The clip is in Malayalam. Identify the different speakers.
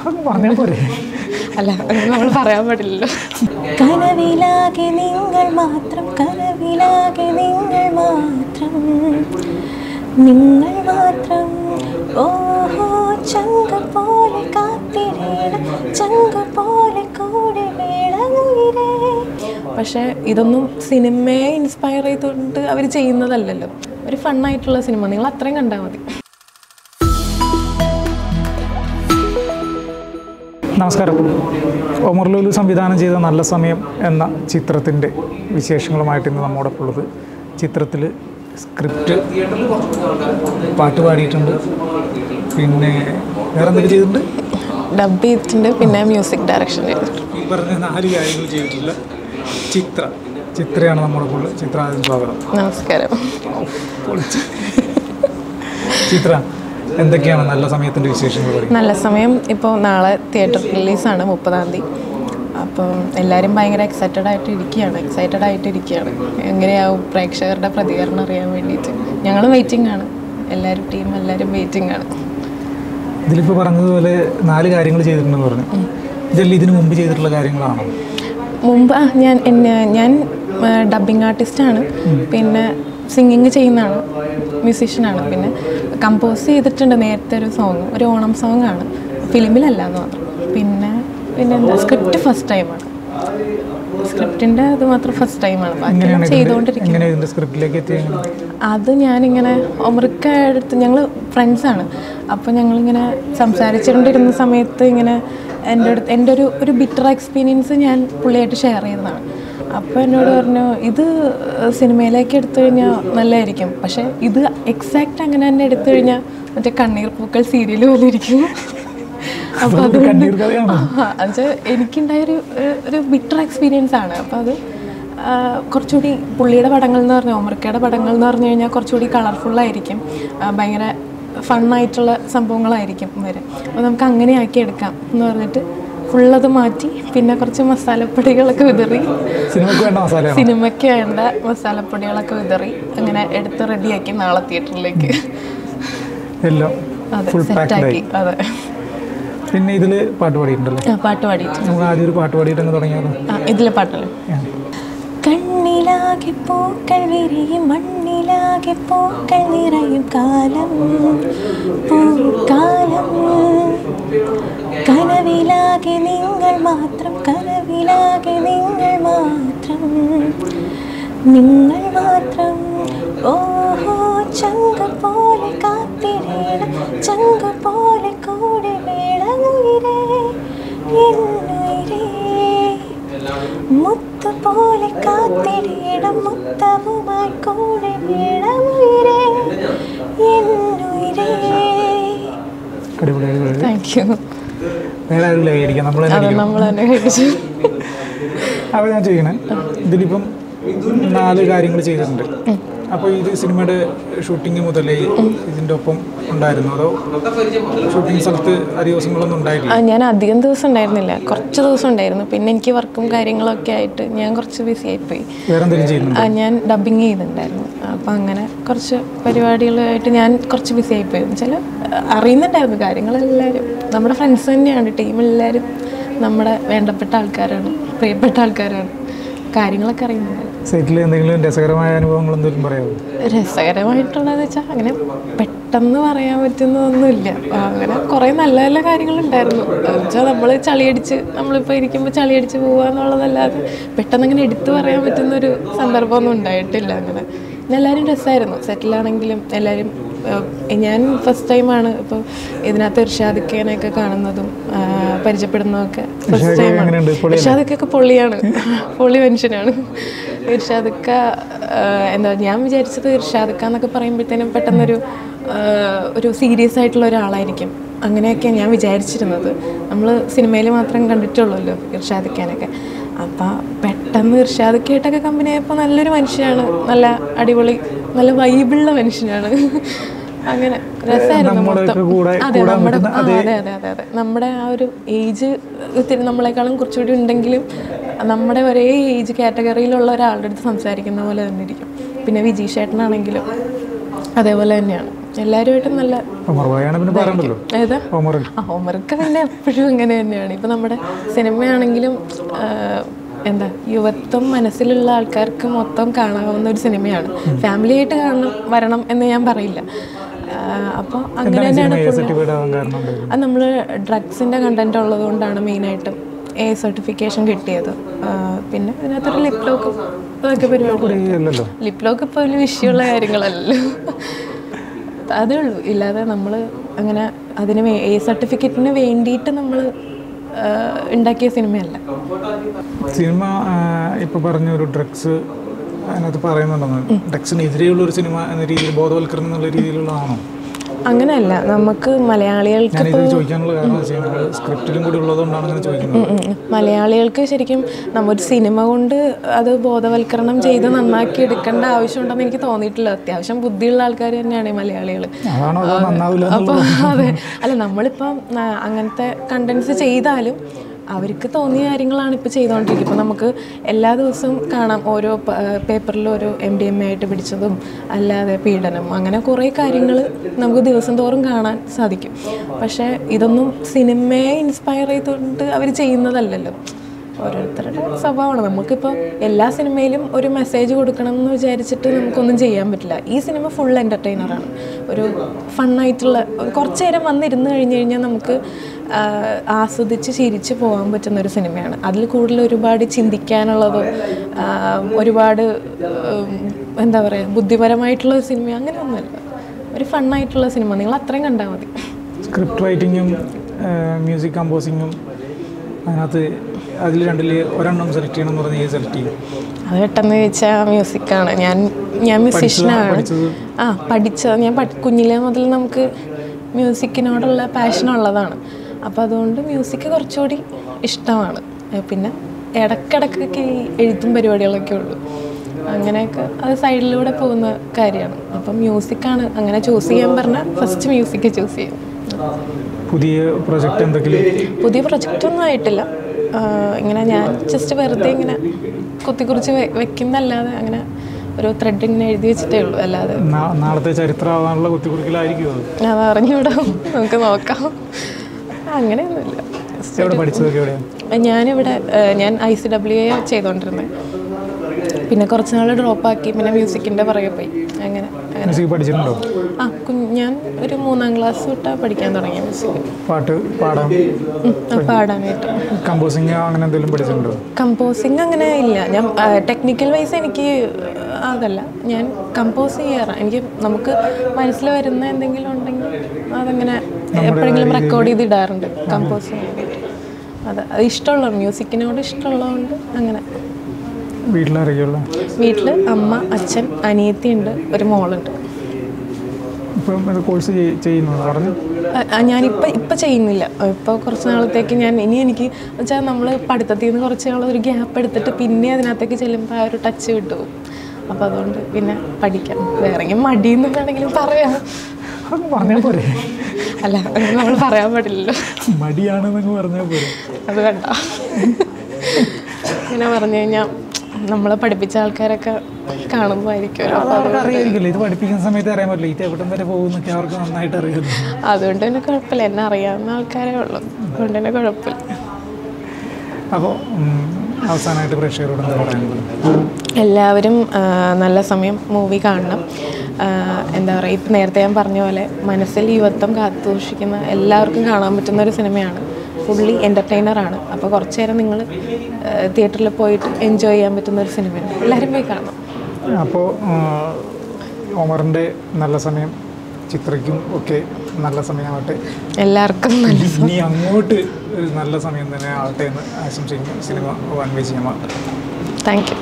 Speaker 1: അങ്ങ് പറഞ്ഞാൽ പോരെ
Speaker 2: അല്ല അത് നമ്മൾ പറയാൻ പാടില്ലല്ലോ കനവിലാകെ നിങ്ങൾ മാത്രം കനവിലാകെ നിങ്ങൾ മാത്രം നിങ്ങൾ മാത്രം ഓഹോ ചങ്ക പോലെ കാത്തിടേണം ചങ്ക പോലെ കൂടെ വേളമുയിരേ പക്ഷേ ഇതൊന്നും സിനിമയെ ഇൻസ്പയർ ചെയ്തുകൊണ്ട് അവർ ചെയ്യുന്നതല്ലല്ലോ ഒരു ഫണ്ണായിട്ടുള്ള സിനിമ നിങ്ങൾ അത്രയും കണ്ടാൽ മതി
Speaker 1: നമസ്കാരം ഒമർ ലുലു സംവിധാനം ചെയ്ത നല്ല സമയം എന്ന ചിത്രത്തിൻ്റെ വിശേഷങ്ങളുമായിട്ട് ഇന്ന് നമ്മോടൊപ്പം ഉള്ളത് ചിത്രത്തിൽ സ്ക്രിപ്റ്റ് പാട്ട് പാടിയിട്ടുണ്ട് പിന്നെ വേറെ എന്തൊക്കെ ചെയ്തിട്ടുണ്ട്
Speaker 2: ഡബ് ചെയ്തിട്ടുണ്ട് പിന്നെ മ്യൂസിക് ഡയറക്ഷൻ ചെയ്തിട്ടുണ്ട്
Speaker 1: ഈ പറഞ്ഞ നാല് കാര്യങ്ങൾ ചെയ്തിട്ടുള്ള ചിത്ര ചിത്രയാണ് നമ്മോടൊപ്പം ഉള്ളത് ചിത്ര ആദ്യം സ്വാഗതം
Speaker 2: നമസ്കാരം
Speaker 1: പൊളിച്ച് ചിത്ര എന്തൊക്കെയാണ് നല്ല സമയത്തിൻ്റെ വിശേഷങ്ങൾ പറയും
Speaker 2: നല്ല സമയം ഇപ്പോൾ നാളെ തിയേറ്റർ റിലീസാണ് മുപ്പതാം തീയതി അപ്പം എല്ലാവരും ഭയങ്കര എക്സൈറ്റഡ് ആയിട്ട് ഇരിക്കുകയാണ് എക്സൈറ്റഡ് ആയിട്ട് ഇരിക്കുകയാണ് എങ്ങനെയാവും പ്രേക്ഷകരുടെ പ്രതികരണം അറിയാൻ വേണ്ടിയിട്ട് ഞങ്ങൾ വെയിറ്റിംഗ് ആണ് എല്ലാവരും ടീം എല്ലാവരും വെയിറ്റിംഗ് ആണ്
Speaker 1: ഇതിലിപ്പോൾ പറഞ്ഞതുപോലെ നാല് കാര്യങ്ങൾ ചെയ്തിട്ടുണ്ടെന്ന് പറഞ്ഞു ഇതെല്ലാം ഇതിനു മുമ്പ് ചെയ്തിട്ടുള്ള കാര്യങ്ങളാണോ
Speaker 2: മുമ്പ് ആ ഞാൻ എന്നെ ഞാൻ ഡബിങ് ആർട്ടിസ്റ്റാണ് പിന്നെ സിംഗിങ് ചെയ്യുന്നതാണ് മ്യൂസീഷ്യനാണ് പിന്നെ കമ്പോസ് ചെയ്തിട്ടുണ്ട് നേരത്തെ ഒരു സോങ് ഒരു ഓണം സോങ് ആണ് ഫിലിമിലല്ല എന്ന് മാത്രം പിന്നെ പിന്നെ എന്താ സ്ക്രിപ്റ്റ് ഫസ്റ്റ് ടൈമാണ് സ്ക്രിപ്റ്റിൻ്റെ അത് മാത്രം ഫസ്റ്റ് ടൈമാണ് ബാക്കി
Speaker 1: എങ്ങനെയാണ് ഇതിൻ്റെ-
Speaker 2: ചെയ്തുകൊണ്ടിരിക്കുന്നത്
Speaker 1: എങ്ങനെ ഇതിൻ്റെ സ്ക്രിപ്റ്റിലേക്ക് എത്തിയത്
Speaker 2: അത് ഞാനിങ്ങനെ ഒമറിക്ക അടുത്ത് ഞങ്ങൾ ഫ്രണ്ട്സാണ് അപ്പോൾ ഞങ്ങളിങ്ങനെ സംസാരിച്ചുകൊണ്ടിരുന്ന സമയത്ത് ഇങ്ങനെ എൻ്റെ അടുത്ത് എൻ്റെ ഒരു ഒരു ബിറ്റർ എക്സ്പീരിയൻസ് ഞാൻ പുള്ളിയായിട്ട് ഷെയർ ചെയ്തതാണ് അപ്പോൾ എന്നോട് പറഞ്ഞു ഇത് സിനിമയിലേക്ക് എടുത്തു കഴിഞ്ഞാൽ നല്ലതായിരിക്കും പക്ഷേ ഇത് എക്സാക്റ്റ് അങ്ങനെ തന്നെ എടുത്തു കഴിഞ്ഞാൽ മറ്റേ കണ്ണീർ പൂക്കൾ സീരിയൽ പോലെ ഇരിക്കും അപ്പോൾ
Speaker 1: അതൊരു
Speaker 2: അതുകൊണ്ട്
Speaker 1: കണ്ണീർ കഥയാണോ
Speaker 2: എന്നുവെച്ചാൽ എനിക്കുണ്ടായൊരു ഒരു- ഒരു ബിറ്റർ എക്സ്പീരിയൻസ് ആണ് അപ്പോൾ അത് ആ, കുറച്ചുകൂടി പുള്ളിയുടെ പടങ്ങൾ എന്ന് പറഞ്ഞാൽ ഒമർക്കയുടെ പടങ്ങൾ എന്ന് പറഞ്ഞു കഴിഞ്ഞാൽ കുറച്ചുകൂടി കളർഫുള്ളായിരിക്കും ഭയങ്കര ഫണ്ണായിട്ടുള്ള സംഭവങ്ങളായിരിക്കും വരെ അപ്പോൾ നമുക്ക് അങ്ങനെ ആക്കി എടുക്കാം എന്ന് പറഞ്ഞിട്ട് ഫുള്ളത് മാറ്റി പിന്നെ കുറച്ച് മസാലപ്പൊടികളൊക്കെ വിതറി
Speaker 1: സിനിമയ്ക്ക് വേണ്ട മസാലയാണ്
Speaker 2: സിനിമയ്ക്ക് വേണ്ട മസാലപ്പൊടികളൊക്കെ വിതറി അങ്ങനെ എടുത്ത് റെഡിയാക്കി നാളെ തിയേറ്ററിലേക്ക്
Speaker 1: എല്ലാം
Speaker 2: അതെ
Speaker 1: ഫുൾ പാക്ഡ് ആയി
Speaker 2: സെറ്റാക്കി അതെ
Speaker 1: പിന്നെ ഇതിൽ പാട്ട് പാടിയിട്ടുണ്ടല്ലേ
Speaker 2: ആ, പാട്ട് പാടിയിട്ട്
Speaker 1: നമുക്ക് ആദ്യം ഒരു പാട്ട് പാടിയിട്ട് അങ്ങ് തുടങ്ങിയാലോ
Speaker 2: ആ ഇതിലെ പാട്ടല്ലേ കണ്ണിലാകെ പൂക്കൾ വിരിയും മണ്ണിലാകെ പൂക്കൾ നിറയും കാലം പൂക്കാലം കനവിലാകെ നിങ്ങൾ മാത്രം കനവിലാകെ നിങ്ങൾ മാത്രം നിങ്ങൾ മാത്രം ഓഹോ ചങ്ക പോലെ കാത്തിടേണം ചങ്ക പോലെ കൂടെ വേളമുയിരേ എന്നുയിരേ മുത്ത് പോലെ കാത്തിടേണം മുത്തവുമായി കൂടെ വേണമുയിരേ എന്നുയിരേ
Speaker 1: അടിപൊളി അടിപൊളി
Speaker 2: താങ്ക് യു
Speaker 1: വേറെ ആരും ലയിക്കാം നമ്മൾ തന്നെ
Speaker 2: അത്
Speaker 1: അടിക്കണം
Speaker 2: നമ്മൾ തന്നെ കഴിച്ചു
Speaker 1: അപ്പോൾ ഞാൻ ചെയ്യണേ ഇതിലിപ്പം നാല് കാര്യങ്ങൾ ചെയ്തിട്ടുണ്ട് അപ്പോൾ ഇത് സിനിമയുടെ ഷൂട്ടിംഗ് മുതലേ ഇതിൻ്റെ ഒപ്പം ഉണ്ടായിരുന്നു അതോ ഷൂട്ടിംഗ് സ്ഥലത്ത് ആ ദിവസങ്ങളൊന്നും ഉണ്ടായിട്ടില്ല
Speaker 2: ആ ഞാൻ അധികം ദിവസം ഉണ്ടായിരുന്നില്ല കുറച്ച് ദിവസം ഉണ്ടായിരുന്നു പിന്നെ എനിക്ക് വർക്കും കാര്യങ്ങളൊക്കെ ആയിട്ട് ഞാൻ കുറച്ച് ബിസി ആയിപ്പോയി
Speaker 1: വേറെ എന്തെങ്കിലും ചെയ്യുന്നുണ്ട്
Speaker 2: ആ, ഞാൻ ഡബിങ് ചെയ്തിട്ടുണ്ടായിരുന്നു അപ്പം അങ്ങനെ കുറച്ച് പരിപാടികളായിട്ട് ഞാൻ കുറച്ച് ബിസി ആയിപ്പോയി വെച്ചാൽ അറിയുന്നുണ്ടായിരുന്നു കാര്യങ്ങളെല്ലാവരും നമ്മുടെ ഫ്രണ്ട്സ് തന്നെയാണ് ടീം എല്ലാവരും നമ്മുടെ വേണ്ടപ്പെട്ട ആൾക്കാരാണ് പ്രിയപ്പെട്ട ആൾക്കാരാണ് കാര്യങ്ങളൊക്കെ അറിയുന്നുണ്ടായിരുന്നു
Speaker 1: സെറ്റിൽ എന്തെങ്കിലും രസകരമായ അനുഭവങ്ങൾ എന്തെങ്കിലും പറയാമോ
Speaker 2: രസകരമായിട്ടുള്ളതെന്ന് വെച്ചാൽ അങ്ങനെ പെട്ടെന്ന് പറയാൻ പറ്റുന്നതൊന്നുമില്ല അങ്ങനെ കുറേ നല്ല നല്ല കാര്യങ്ങളുണ്ടായിരുന്നു വെച്ചാൽ നമ്മൾ ചളിയടിച്ച് നമ്മളിപ്പോൾ ഇരിക്കുമ്പോൾ ചളിയടിച്ച് പോവുക എന്നുള്ളതല്ലാതെ പെട്ടെന്ന് അങ്ങനെ എടുത്തു പറയാൻ പറ്റുന്ന ഒരു സന്ദർഭമൊന്നും ഉണ്ടായിട്ടില്ല അങ്ങനെ പിന്നെ എല്ലാവരും രസമായിരുന്നു സെറ്റിലാണെങ്കിലും എല്ലാവരും ഏഹ്, ഞാൻ ഫസ്റ്റ് ടൈമാണ് ഇപ്പോൾ ഇതിനകത്ത് ഇർഷാദിക്കേനെയൊക്കെ കാണുന്നതും ആ, പരിചയപ്പെടുന്നതൊക്കെ ഫസ്റ്റ് ടൈമാണ്
Speaker 1: എങ്ങനെയുണ്ട്?
Speaker 2: ഇർഷാദിക്കൊക്കെ പൊള്ളിയാണ് പൊള്ളി മനുഷ്യനാണ് ഇർഷാദിക്ക ആഹ് എന്താ ഞാൻ വിചാരിച്ചത് ഇർഷാദിക്ക എന്നൊക്കെ പറയുമ്പോഴത്തേനും പെട്ടെന്നൊരു ആഹ് ഒരു സീരിയസ് ആയിട്ടുള്ള ഒരാളായിരിക്കും അങ്ങനെയൊക്കെയാണ് ഞാൻ വിചാരിച്ചിരുന്നത് നമ്മൾ സിനിമയിൽ മാത്രം കണ്ടിട്ടുള്ളൂല്ലോ ഇർഷാദിക്കാനൊക്കെ അപ്പം പെട്ടെന്ന് ഇർഷാദിക്കായിട്ടൊക്കെ കമ്പനി ആയപ്പോൾ നല്ലൊരു മനുഷ്യനാണ് നല്ല അടിപൊളി നല്ല വൈബിളുള്ള മനുഷ്യനാണ് അങ്ങനെ രസമായിരുന്നു
Speaker 1: നമ്മുടെയൊക്കെ
Speaker 2: മൊത്തം
Speaker 1: കൂടെ
Speaker 2: അതെ
Speaker 1: കൂടാൻ
Speaker 2: നമ്മുടെ
Speaker 1: പറ്റുന്ന
Speaker 2: ആ, അതെ അതെ അതെ അതെ നമ്മുടെ ആ ഒരു ഏജ് ഇത്തിരി നമ്മളെക്കാളും കുറച്ചുകൂടി ഉണ്ടെങ്കിലും നമ്മുടെ ഒരേ ഏജ് കാറ്റഗറിയിലുള്ള ഒരാളുടെ അടുത്ത് സംസാരിക്കുന്ന പോലെ തന്നെ ഇരിക്കും പിന്നെ വിജയ് ചേട്ടനാണെങ്കിലും അതേപോലെ തന്നെയാണ് എല്ലാവരുമായിട്ടും നല്ല
Speaker 1: ഒമർ ഭായാണ് പിന്നെ പറയണ്ടല്ലോ
Speaker 2: ഏതാ
Speaker 1: ഒമർ
Speaker 2: ആ ഹോംവർക്ക് പിന്നെ എപ്പോഴും അങ്ങനെ തന്നെയാണ് ഇപ്പം നമ്മുടെ സിനിമയാണെങ്കിലും ആ, എന്താ യുവത്വം മനസ്സിലുള്ള ആൾക്കാർക്ക് മൊത്തം കാണാവുന്ന ഒരു സിനിമയാണ് ഫാമിലി ആയിട്ട് കാണണം വരണം എന്ന് ഞാൻ പറയില്ല അപ്പോൾ അങ്ങനെ തന്നെയാണ്
Speaker 1: സിനിമ സർട്ടിഫൈഡ് ആവാൻ കാരണം ഉണ്ടായിരുന്നു
Speaker 2: അത് നമ്മൾ ഡ്രഗ്സിൻ്റെ കണ്ടന്റ് ഉള്ളത് കൊണ്ടാണ് മെയിനായിട്ടും എ സർട്ടിഫിക്കേഷൻ കിട്ടിയത് ആ, പിന്നെ ഇതിനകത്തൊരു ലിപ് ലോക്ക് അതൊക്കെ പരിപാടി
Speaker 1: അല്ലല്ലോ
Speaker 2: ലിപ് ലോക്ക് ഇപ്പോൾ വലിയ വിഷയമുള്ള കാര്യങ്ങളല്ലല്ലോ അതേ ഉള്ളൂ ഇല്ലാതെ നമ്മൾ അങ്ങനെ അതിന് വേ- എ സർട്ടിഫിക്കറ്റിന് വേണ്ടിയിട്ട് നമ്മൾ ഉണ്ടാക്കിയ സിനിമയല്ല
Speaker 1: സിനിമ ഇപ്പൊ പറഞ്ഞ ഒരു ഡ്രഗ്സ് അതിനകത്ത് പറയുന്നുണ്ടെന്ന് ഡ്രഗ്സിനെതിരെയുള്ള ഒരു സിനിമ എന്ന രീതിയിൽ ബോധവൽക്കരണം എന്നുള്ള രീതിയിലുള്ളതാണോ
Speaker 2: അങ്ങനെയല്ല നമുക്ക് മലയാളികൾക്ക്
Speaker 1: ഞാനിത് ചോദിക്കാനുള്ള കാരണം വെച്ച് കഴിഞ്ഞാൽ സ്ക്രിപ്റ്റിലും കൂടി ഉള്ളതുകൊണ്ടാണ് അങ്ങനെ ചോദിക്കുന്നത്
Speaker 2: ഉം ഉം. മലയാളികൾക്ക് ശരിക്കും നമ്മൊരു സിനിമ കൊണ്ട് അത് ബോധവൽക്കരണം ചെയ്ത് നന്നാക്കി എടുക്കേണ്ട ആവശ്യമുണ്ടെന്ന് എനിക്ക് തോന്നിയിട്ടില്ല അത്യാവശ്യം ബുദ്ധിയുള്ള ആൾക്കാർ തന്നെയാണ് ഈ മലയാളികൾ
Speaker 1: അതാണോ അതോ നന്നാവില്ല
Speaker 2: അപ്പോൾ അതെ അല്ല നമ്മളിപ്പം ആ, അങ്ങനത്തെ കണ്ടൻസ് ചെയ്താലും അവർക്ക് തോന്നിയ കാര്യങ്ങളാണ് ഇപ്പോൾ ചെയ്തുകൊണ്ടിരിക്കുന്നത് ഇപ്പോൾ നമുക്ക് എല്ലാ ദിവസവും കാണാം ഓരോ പേപ്പറിൽ ഓരോ എം ഡി എം എ ആയിട്ട് പിടിച്ചതും അല്ലാതെ പീഡനം അങ്ങനെ കുറേ കാര്യങ്ങൾ നമുക്ക് ദിവസം തോറും കാണാൻ സാധിക്കും പക്ഷേ ഇതൊന്നും സിനിമയെ ഇൻസ്പയർ ചെയ്തുകൊണ്ട് അവർ ചെയ്യുന്നതല്ലല്ലോ ഓരോരുത്തരുടെ സ്വഭാവമാണ് നമുക്കിപ്പോൾ എല്ലാ സിനിമയിലും ഒരു മെസ്സേജ് കൊടുക്കണം എന്ന് വിചാരിച്ചിട്ട് നമുക്കൊന്നും ചെയ്യാൻ പറ്റില്ല ഈ സിനിമ ഫുൾ എൻ്റർടൈനറാണ് ഒരു ഫണ്ണായിട്ടുള്ള കുറച്ച് നേരം വന്നിരുന്ന് കഴിഞ്ഞ് കഴിഞ്ഞാൽ നമുക്ക് ആ, ആസ്വദിച്ച് ചിരിച്ച് പോകാൻ പറ്റുന്ന ഒരു സിനിമയാണ് അതിൽ കൂടുതൽ ഒരുപാട് ചിന്തിക്കാനുള്ളതോ ആ, ഒരുപാട് ഉം, എന്താ പറയുക ബുദ്ധിപരമായിട്ടുള്ള ഒരു സിനിമ അങ്ങനെയൊന്നുമല്ല ഒരു ഫണ്ണായിട്ടുള്ള സിനിമ നിങ്ങൾ അത്രയും കണ്ടാൽ മതി
Speaker 1: സ്ക്രിപ്റ്റ് റൈറ്റിങ്ങും മ്യൂസിക് കമ്പോസിങ്ങും അതിനകത്ത് അതിൽ രണ്ടിൽ ഒരെണ്ണം സെലക്ട് ചെയ്യണം എന്ന് പറഞ്ഞാൽ ഏത് സെലക്ട് ചെയ്യും
Speaker 2: അത് പെട്ടെന്ന് ചോദിച്ചാൽ മ്യൂസിക്കാണ് ഞാൻ ഞാൻ മ്യൂസീഷ്യനാണ്
Speaker 1: പഠിച്ചത്
Speaker 2: ആ പഠിച്ചത് ഞാൻ പഠി കുഞ്ഞിലേ മുതൽ നമുക്ക് മ്യൂസിക്കിനോടുള്ള പാഷൻ ഉള്ളതാണ് അപ്പോൾ അതുകൊണ്ട് മ്യൂസിക് കുറച്ചുകൂടി ഇഷ്ടമാണ് ഏ, പിന്നെ ഇടയ്ക്കിടയ്ക്കൊക്കെ ഈ എഴുത്തും പരിപാടികളൊക്കെ ഉള്ളൂ അങ്ങനെയൊക്കെ അത് സൈഡിലൂടെ പോകുന്ന കാര്യമാണ് അപ്പം മ്യൂസിക്കാണ് അങ്ങനെ ചൂസ് ചെയ്യാൻ പറഞ്ഞാൽ ഫസ്റ്റ് മ്യൂസിക് ചൂസ് ചെയ്യും
Speaker 1: പുതിയ പ്രൊജക്റ്റ് എന്തെങ്കിലും
Speaker 2: പുതിയ പ്രൊജക്റ്റ് ഒന്നും ആയിട്ടില്ല ആ, ഇങ്ങനെ ഞാൻ ജസ്റ്റ് വെറുതെ ഇങ്ങനെ കുത്തിക്കുറിച്ച് വെ- വെക്കുന്നല്ലാതെ അങ്ങനെ ഒരു ത്രെഡ് ഇങ്ങനെ എഴുതി വെച്ചിട്ടേ ഉള്ളൂ അല്ലാതെ
Speaker 1: നാ- നാളത്തെ ചരിത്രമാവാനുള്ള കുത്തിക്കുറിക്കലായിരിക്കും അത്
Speaker 2: അത് അറിഞ്ഞൂടാ നമുക്ക് നോക്കാം അങ്ങനെയൊന്നുമില്ല
Speaker 1: എവിടെ പഠിച്ചതൊക്കെ എവിടെയാണ്
Speaker 2: ഞാനിവിടെ ആ, ഞാൻ ഐ സി ഡബ്ല്യു എ ചെയ്തുകൊണ്ടിരുന്നത് പിന്നെ കുറച്ച് നാൾ ഡ്രോപ്പ് ആക്കി പിന്നെ മ്യൂസിക്കിൻ്റെ പുറകെ പോയി അങ്ങനെ അങ്ങനെ
Speaker 1: മ്യൂസിക് പഠിച്ചിട്ടുണ്ടോ
Speaker 2: ആ കുഞ്ഞ് ഞാൻ ഒരു മൂന്നാം ക്ലാസ് തൊട്ടാണ് പഠിക്കാൻ തുടങ്ങിയ മ്യൂസിക്
Speaker 1: പാട്ട് പാടാൻ
Speaker 2: പാടാനായിട്ട്
Speaker 1: കമ്പോസിങ് അങ്ങനെ എന്തെങ്കിലും പഠിച്ചിട്ടുണ്ടോ
Speaker 2: കമ്പോസിങ് അങ്ങനെ ഇല്ല ഞാൻ ടെക്നിക്കൽ വൈസ് എനിക്ക് അതല്ല ഞാൻ കമ്പോസ് ചെയ്യാറ് എനിക്ക് നമുക്ക് മനസ്സിൽ വരുന്ന എന്തെങ്കിലും ഉണ്ടെങ്കിൽ അതങ്ങനെ എപ്പോഴെങ്കിലും റെക്കോർഡ് ചെയ്ത് ഇടാറുണ്ട് കമ്പോസ് ചെയ്യാൻ വേണ്ടി അത് അത് ഇഷ്ടമുള്ള മ്യൂസിക്കിനോട് ഇഷ്ടമുള്ളതുകൊണ്ട് അങ്ങനെ
Speaker 1: വീട്ടിലാരൊക്കെയുള്ള
Speaker 2: വീട്ടിൽ അമ്മ അച്ഛൻ അനിയത്തി ഉണ്ട് ഒരു മോളുണ്ട്
Speaker 1: ഇപ്പം ഇത് കോഴ്സ് ചെയ്യുന്നു പറഞ്ഞു
Speaker 2: അ- അ- ഞാനിപ്പോൾ ഇപ്പം ചെയ്യുന്നില്ല ഇപ്പോൾ കുറച്ച് നാളത്തേക്ക് ഞാൻ ഇനി എനിക്ക് വെച്ചാൽ നമ്മൾ പഠിത്തത്തിൽ നിന്ന് കുറച്ച് നാൾ ഒരു ഗ്യാപ്പ് എടുത്തിട്ട് പിന്നെ അതിനകത്തേക്ക് ചെല്ലുമ്പോൾ ആ ഒരു ടച്ച് വിട്ടുപോകും അപ്പോൾ അതുകൊണ്ട് പിന്നെ പഠിക്കാം വേറെ മടിയെന്ന് വേണമെങ്കിലും പറയാം
Speaker 1: അത് പറഞ്ഞാൽ പോരെ
Speaker 2: അല്ല അങ്ങനെ നമ്മൾ പറയാൻ പാടില്ലല്ലോ
Speaker 1: മടിയാണെന്നൊക്കെ പറഞ്ഞാൽ പോരെ
Speaker 2: അത് വേണ്ട ഇങ്ങനെ പറഞ്ഞു കഴിഞ്ഞാൽ നമ്മളെ പഠിപ്പിച്ച ആൾക്കാരൊക്കെ കാണുമ്പോൾ ആയിരിക്കുമല്ലോ
Speaker 1: അത് അവർക്ക് അറിയായിരിക്കില്ല ഇത് പഠിപ്പിക്കുന്ന സമയത്ത് അറിയാൻ പറ്റില്ല ഇത് എവിടം വരെ പോകുന്നൊക്കെ അവർക്ക് നന്നായിട്ട് അറിയാമല്ലോ
Speaker 2: അതുകൊണ്ട് തന്നെ കുഴപ്പമില്ല എന്നെ അറിയാവുന്ന ആൾക്കാരേ ഉള്ളൂ അതുകൊണ്ട് തന്നെ കുഴപ്പമില്ല
Speaker 1: അപ്പോൾ അവസാനമായിട്ട് പ്രേക്ഷകരോട് എന്താ പറയാനുള്ളത്
Speaker 2: എല്ലാവരും ആ, നല്ല സമയം മൂവി കാണണം ആ, എന്താ പറയുക ഇപ്പം നേരത്തെ ഞാൻ പറഞ്ഞ പോലെ മനസ്സിൽ യുവത്വം കാത്തു സൂക്ഷിക്കുന്ന എല്ലാവർക്കും കാണാൻ പറ്റുന്ന ഒരു സിനിമയാണ് ഫുള്ളി എൻ്റർടൈനറാണ് അപ്പോൾ കുറച്ച് നേരം നിങ്ങൾ തിയേറ്ററിൽ പോയിട്ട് എൻജോയ് ചെയ്യാൻ പറ്റുന്ന ഒരു സിനിമയാണ് എല്ലാവരും പോയി കാണണം
Speaker 1: അപ്പോൾ ഒമറിൻ്റെ നല്ല സമയം ചിത്രയ്ക്കും ഒക്കെ നല്ല സമയമാവട്ടെ
Speaker 2: എല്ലാവർക്കും നല്ല
Speaker 1: ഇനി അങ്ങോട്ട് ഒരു നല്ല സമയം തന്നെ ആവട്ടെ എന്ന് ആശംസിക്കുന്നു സിനിമ വൺ വേ ചെയ്യാൻ
Speaker 2: താങ്ക് യു